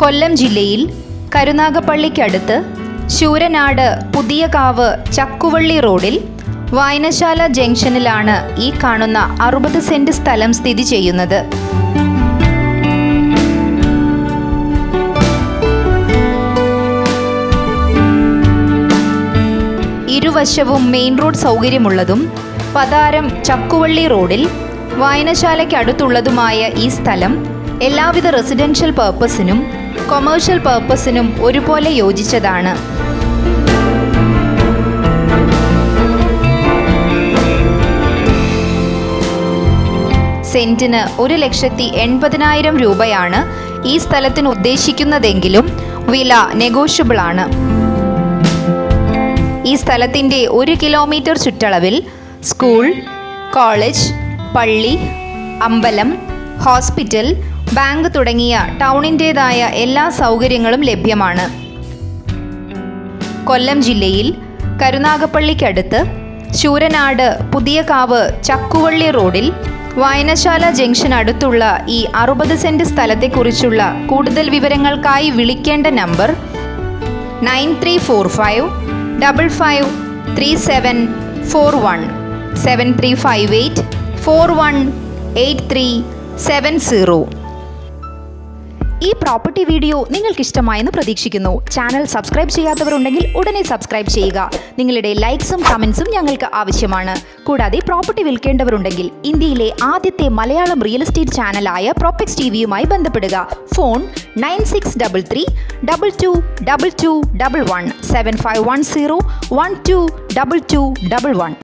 കൊല്ലം ജില്ലയിൽ കരുനാഗപ്പള്ളിക്കടുത്ത് ശൂരനാട് പുതിയകാവ് ചക്കുവള്ളി റോഡിൽ വായനശാല ജംഗ്ഷനിലാണ് ഈ കാണുന്ന അറുപത് സെന്റ് സ്ഥലം സ്ഥിതി ചെയ്യുന്നത് ഇരുവശവും മെയിൻ റോഡ് സൗകര്യമുള്ളതും പതാരം ചക്കുവള്ളി റോഡിൽ വായനശാലയ്ക്ക് അടുത്തുള്ളതുമായ ഈ സ്ഥലം എല്ലാവിധ റെസിഡൻഷ്യൽ പർപ്പസിനും കൊമേഴ്ഷ്യൽ പർപ്പസിനും ഒരുപോലെ യോജിച്ചതാണ് സെന്റിന് ഒരു ലക്ഷത്തി എൺപതിനായിരം രൂപയാണ് ഈ സ്ഥലത്തിന് ഉദ്ദേശിക്കുന്നതെങ്കിലും വില നെഗോഷ്യബിൾ ആണ് ഈ സ്ഥലത്തിൻ്റെ ഒരു കിലോമീറ്റർ ചുറ്റളവിൽ സ്കൂൾ കോളേജ് പള്ളി അമ്പലം ഹോസ്പിറ്റൽ ബാങ്ക് തുടങ്ങിയ ടൗണിൻ്റേതായ എല്ലാ സൗകര്യങ്ങളും ലഭ്യമാണ് കൊല്ലം ജില്ലയിൽ കരുനാഗപ്പള്ളിക്കടുത്ത് ശൂരനാട് പുതിയകാവ് ചക്കുവള്ളി റോഡിൽ വായനശാല ജംഗ്ഷൻ അടുത്തുള്ള ഈ അറുപത് സെൻറ്റ് സ്ഥലത്തെക്കുറിച്ചുള്ള കൂടുതൽ വിവരങ്ങൾക്കായി വിളിക്കേണ്ട number nine three four five double five three seven four one seven three five eight four one eight three seven zero ഈ പ്രോപ്പർട്ടി വീഡിയോ നിങ്ങൾക്ക് ഇഷ്ടമായെന്ന് പ്രതീക്ഷിക്കുന്നു ചാനൽ സബ്സ്ക്രൈബ് ചെയ്യാത്തവരുണ്ടെങ്കിൽ ഉടനെ സബ്സ്ക്രൈബ് ചെയ്യുക നിങ്ങളുടെ ലൈക്സും കമൻസും ഞങ്ങൾക്ക് ആവശ്യമാണ് കൂടാതെ പ്രോപ്പർട്ടി വിൽക്കേണ്ടവരുണ്ടെങ്കിൽ ഇന്ത്യയിലെ ആദ്യത്തെ മലയാളം റിയൽ എസ്റ്റേറ്റ് ചാനലായ പ്രോപ്പക്സ് ടി വിയുമായി ബന്ധപ്പെടുക phone nine six double three double two double two double one seven five one zero one two double two double one